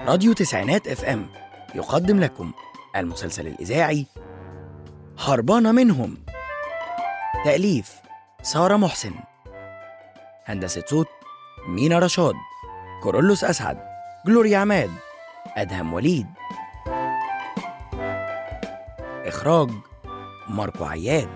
راديو تسعينات اف ام يقدم لكم المسلسل الإذاعي هربانة منهم تأليف سارة محسن هندسة صوت مينا رشاد كورولوس أسعد جلوريا عماد أدهم وليد إخراج ماركو عياد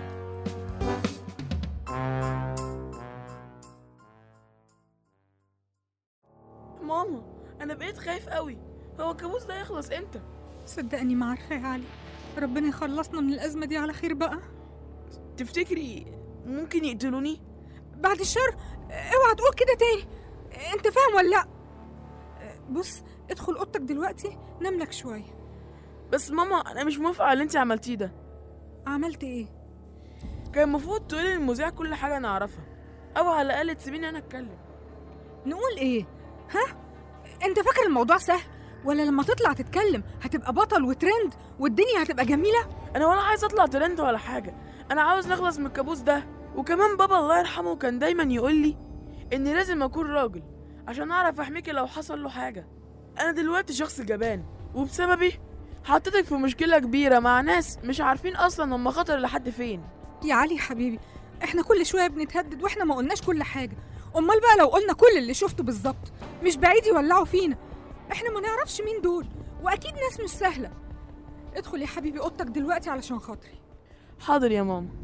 ماما انا بقيت خايف قوي هو الكابوس ده يخلص امتى صدقني ما عارفة يا علي ربنا يخلصنا من الأزمة دي على خير بقى تفتكري ممكن يقتلوني بعد الشر اوعى تقول كده تاني انت فاهم ولا لا بص ادخل اوضتك دلوقتي نام لك شوية بس ماما انا مش موافقه على اللي انت عملتيه ده عملت ايه كان المفروض تقولي للمذيع كل حاجه انا اعرفها او على الاقل تسيبيني انا اتكلم نقول ايه ها انت فاكر الموضوع سهل ولا لما تطلع تتكلم هتبقى بطل وترند والدنيا هتبقى جميلة انا ولا عايز اطلع ترند ولا حاجه انا عاوز نخلص من الكابوس ده وكمان بابا الله يرحمه كان دايما يقول لي اني لازم اكون راجل عشان اعرف احميكي لو حصل له حاجه انا دلوقتي شخص جبان وبسببي حطيتك في مشكله كبيره مع ناس مش عارفين اصلا هم خطر لحد فين يا علي حبيبي احنا كل شوية بنتهدد واحنا ما قلناش كل حاجة امال بقى لو قلنا كل اللي شفته بالظبط مش بعيد يولعوا فينا احنا ما نعرفش مين دول واكيد ناس مش سهلة ادخل يا حبيبي اوضتك دلوقتي علشان خاطري حاضر يا ماما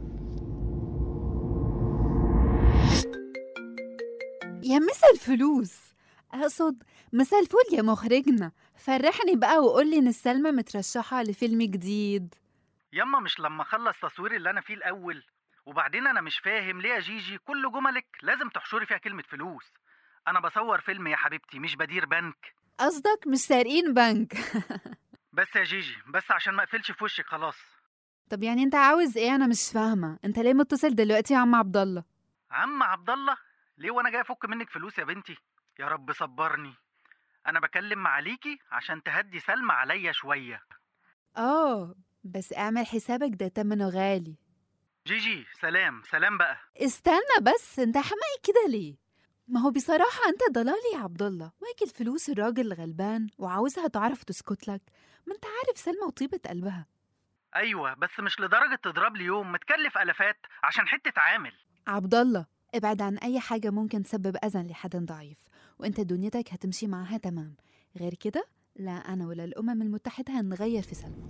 يا مسا الفلوس اقصد مسا الفل يا مخرجنا فرحني بقى وقولي ان سلمى مترشحة لفيلم جديد ياما مش لما اخلص تصوير اللي انا فيه الاول وبعدين انا مش فاهم ليه يا جيجي كل جملك لازم تحشري فيها كلمه فلوس انا بصور فيلم يا حبيبتي مش بدير بنك قصدك مش سارقين بنك بس يا جيجي بس عشان ما اقفلش في وشك خلاص طب يعني انت عاوز ايه انا مش فاهمة انت ليه متصل دلوقتي يا عم عبد الله عم عبد الله ليه وانا جاي افك منك فلوس يا بنتي يا رب صبرني انا بكلم معاليكي عشان تهدي سلمى عليا شويه اه بس اعمل حسابك ده تمنه غالي جيجي سلام سلام بقى استنى بس انت حماقي كده ليه ما هو بصراحة انت ضلالي يا عبد الله واكل فلوس الراجل غلبان وعاوزها تعرف تسكت لك ما انت عارف سلمى وطيبة قلبها ايوه بس مش لدرجه تضرب لي يوم متكلف الافات عشان حته عامل عبد الله ابعد عن اي حاجة ممكن تسبب اذى لحد ضعيف وانت دنيتك هتمشي معاها تمام غير كده لا انا ولا الامم المتحدة هنغير في سلمى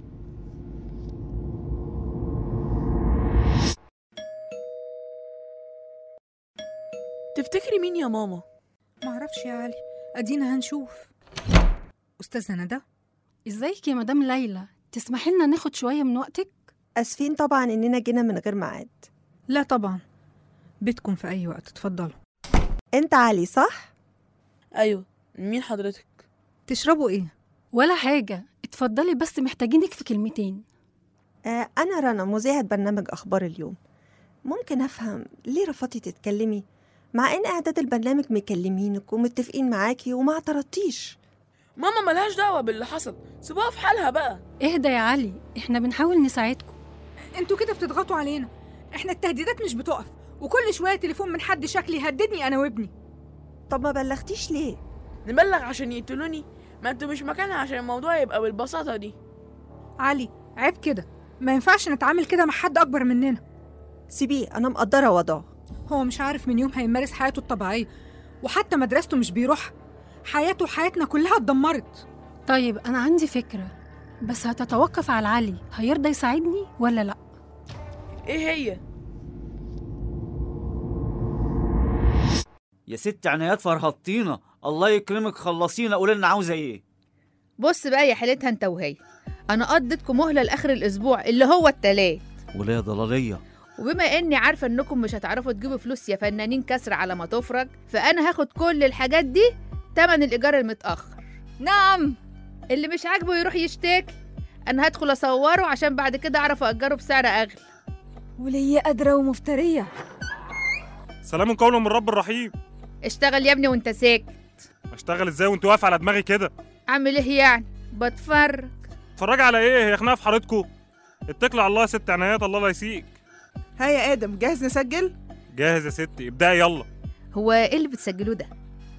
تفتكري مين يا ماما معرفش يا علي ادينا هنشوف استاذة ندى ازيك يا مدام ليلى تسمحي لنا ناخد شويه من وقتك اسفين طبعا اننا جينا من غير ميعاد لا طبعا بيتكم في اي وقت اتفضلوا انت علي صح ايوه مين حضرتك تشربوا ايه ولا حاجه اتفضلي بس محتاجينك في كلمتين آه انا رنا مذيعه برنامج اخبار اليوم ممكن افهم ليه رفضتي تتكلمي مع ان اعداد البرنامج مكلمينك ومتفقين معاكي وما اعترضتيش ماما ملهاش دعوه باللي حصل سيبوها في حالها بقى اهدى يا علي احنا بنحاول نساعدكم انتوا كده بتضغطوا علينا احنا التهديدات مش بتقف وكل شوية تليفون من حد شكلي يهددني انا وابني طب ما بلغتيش ليه نبلغ عشان يقتلوني ما انتوا مش مكانها عشان الموضوع يبقى بالبساطه دي علي عيب كده ما ينفعش نتعامل كده مع حد اكبر مننا سيبيه انا مقدره وضعه هو مش عارف من يوم هيمارس حياته الطبيعية وحتى مدرسته مش بيروح حياته وحياتنا كلها اتدمرت طيب انا عندي فكره بس هتتوقف على علي هيرضى يساعدني ولا لا ايه هي يا ست عنايات فرهطينا الله يكرمك خلصينا قولي لنا عاوزه ايه بص بقى يا حالتها انت وهي انا قضيتكم مهله لاخر الاسبوع اللي هو التلات ولا ضلاليه وبما اني عارفه انكم مش هتعرفوا تجيبوا فلوس يا فنانين كسر على ما تفرج فانا هاخد كل الحاجات دي تمن الايجار المتاخر نعم اللي مش عاجبه يروح يشتكي انا هدخل اصوره عشان بعد كده اعرف اجره بسعر اغلى وليا قادرة ومفترية سلام قولا من رب الرحيم اشتغل يا ابني وانت ساكت اشتغل ازاي وانت واقف على دماغي كده اعمل ايه يعني بتفرج اتفرج على ايه هي خناقه في حارتكو اتكل على الله يا ست عنايات الله لا يسيك ها يا ادم جاهز نسجل جاهز يا ستي ابدأي يلا هو ايه اللي بتسجلوه ده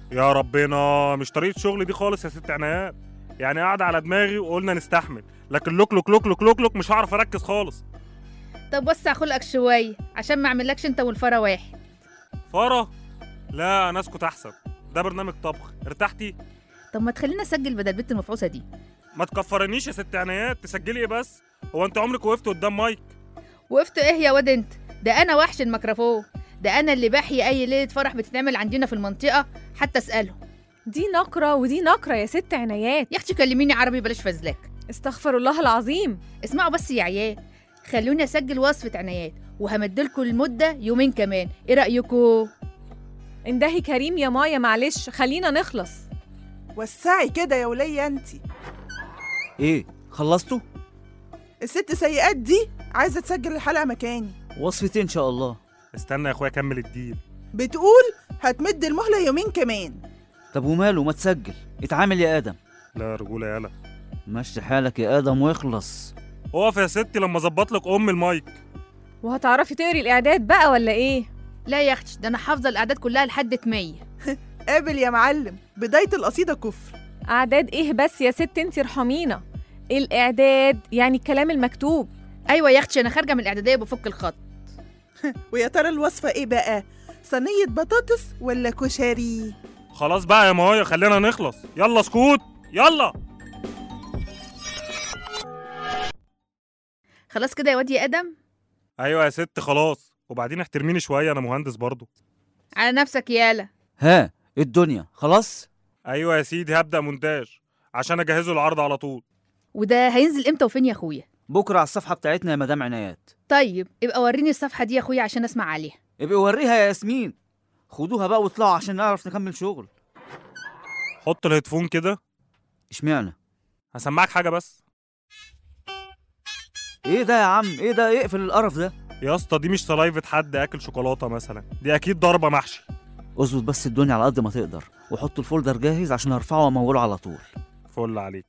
يا ربنا مش طريقه شغل دي خالص يا ست عنايات يعني قاعده على دماغي وقلنا نستحمل لكن لوك لوك لوك لوك لوك لوك مش هعرف اركز خالص طب وسع خلقك شويه عشان ما اعملكش انت والفرا واحد فرا لا انا اسكت احسن ده برنامج طبخ ارتحتي طب ما تخلينا اسجل بدل البت المفعوصه دي ما تكفرنيش يا ست عنايات تسجلي ايه بس هو انت عمرك وقفت قدام مايك وقفت ايه يا واد انت ده انا وحش الميكروفون ده انا اللي بحيي اي ليله فرح بتتعمل عندنا في المنطقه حتى اسالهم دي نقرة ودي نقرة يا ست عنايات يا اختي كلميني عربي بلاش فزلك استغفر الله العظيم اسمعوا بس يا عيال خلوني اسجل وصفه عنايات وهمدلكوا المده يومين كمان ايه رايكم اندهي كريم يا مايا معلش خلينا نخلص وسعي كده يا ولية انت ايه خلصتوا الست سيئات دي عايزة تسجل الحلقة مكاني وصفتين ان شاء الله استنى يا اخويا كمل الديل بتقول هتمد المهلة يومين كمان طب وماله ما تسجل اتعامل يا ادم لا يا رجوله يالا مشي حالك يا ادم واخلص اقف يا ستي لما اظبط لك ام المايك وهتعرفي تقري الإعداد بقى ولا إيه؟ لا يا اختي ده انا حافظه الاعداد كلها لحد 100 قابل يا معلم بداية القصيدة كفر أعداد إيه بس يا ست انتي ارحمينا الإعداد يعني الكلام المكتوب ايوه يا اختي انا خارجه من الاعداديه بفك الخط ويا ترى الوصفة ايه بقى صينية بطاطس ولا كشري خلاص بقى يا مايا خلينا نخلص يلا سكوت يلا خلاص كده يا واد يا ادم ايوه يا ست خلاص وبعدين احترميني شويه انا مهندس برضو على نفسك يالا ها إيه الدنيا خلاص ايوه يا سيدي هبدا مونتاج عشان اجهزه العرض على طول وده هينزل امتى وفين يا اخويا بكره على الصفحه بتاعتنا يا مدام عنايات طيب ابقى وريني الصفحه دي يا اخويا عشان اسمع عليها ابقي وريها يا ياسمين خدوها بقى واطلعوا عشان نعرف نكمل شغل حط الهيدفون كده اشمعنى هسمعك حاجه بس ايه ده يا عم ايه ده اقفل القرف ده يا اسطى دي مش سلايفة حد اكل شوكولاته مثلا دي اكيد ضربه محشي اظبط بس الدنيا على قد ما تقدر وحط الفولدر جاهز عشان ارفعه واموله على طول فل عليك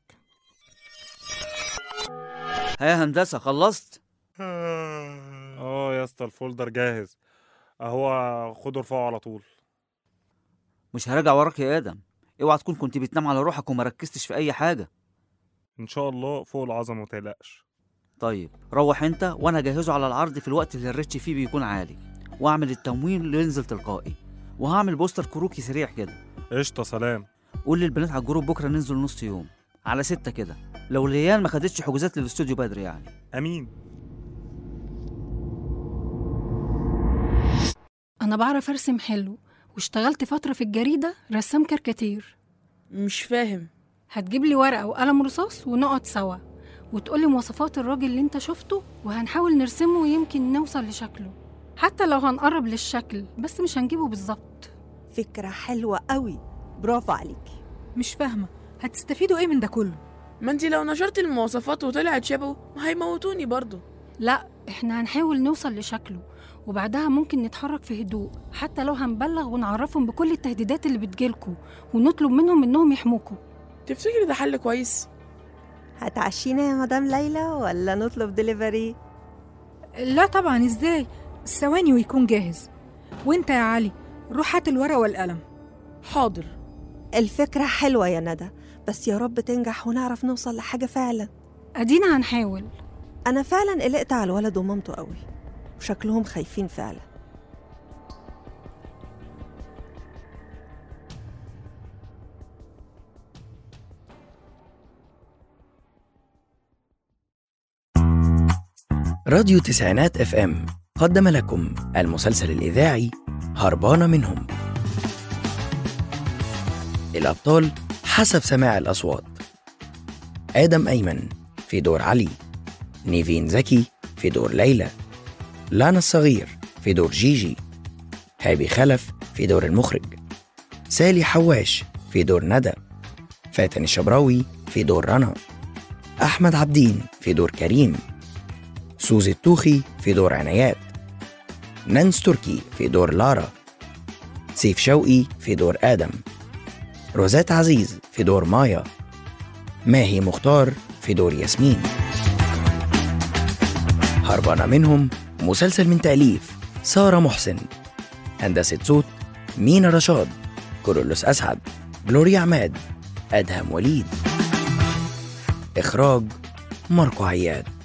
ها يا هندسه خلصت اه يا اسطى الفولدر جاهز اهو خده ارفعه على طول مش هراجع وراك يا ادم اوعى تكون كنت بتنام على روحك وما ركزتش في اي حاجه ان شاء الله فوق العظمه متقلقش طيب روح انت وانا اجهزه على العرض في الوقت اللي الريتش فيه بيكون عالي واعمل التموين اللي ينزل تلقائي وهعمل بوستر كروكي سريع كده قشطه سلام قول للبنات على الجروب بكره ننزل نص يوم على ستة كده لو ليان ما خدتش حجوزات للاستوديو بدري يعني امين أنا بعرف أرسم حلو واشتغلت فترة في الجريدة رسام كاريكاتير مش فاهم هتجيب لي ورقة وقلم رصاص ونقعد سوا وتقولي مواصفات الراجل اللي انت شفته وهنحاول نرسمه ويمكن نوصل لشكله حتى لو هنقرب للشكل بس مش هنجيبه بالظبط فكرة حلوة قوي برافو عليكي مش فاهمة هتستفيدوا إيه من ده كله؟ ما انتي لو نشرت المواصفات وطلعت شبهه ما هيموتوني برضه لا احنا هنحاول نوصل لشكله وبعدها ممكن نتحرك في هدوء حتى لو هنبلغ ونعرفهم بكل التهديدات اللي بتجيلكوا ونطلب منهم انهم يحموكوا تفتكري ده حل كويس هتعشينا يا مدام ليلى ولا نطلب دليفري لا طبعا إزاي؟ ثواني ويكون جاهز وانت يا علي روح هات الورقة والقلم حاضر الفكرة حلوة يا ندى بس يا رب تنجح ونعرف نوصل لحاجة فعلا ادينا هنحاول أنا فعلا قلقت على الولد ومامته قوي وشكلهم خايفين فعلا راديو تسعينات اف ام قدم لكم المسلسل الإذاعي هربانة منهم الأبطال حسب سماع الأصوات آدم أيمن في دور علي نيفين زكي في دور ليلى لانا الصغير في دور جيجي هابي خلف في دور المخرج سالي حواش في دور ندى فاتن الشبراوي في دور رنا أحمد عبدين في دور كريم سوزي التوخي في دور عنايات نانس تركي في دور لارا سيف شوقي في دور آدم روزات عزيز في دور مايا ماهي مختار في دور ياسمين هربانة منهم مسلسل من تأليف سارة محسن هندسة صوت مينا رشاد كورولوس أسعد جلوريا عماد أدهم وليد إخراج ماركو عياد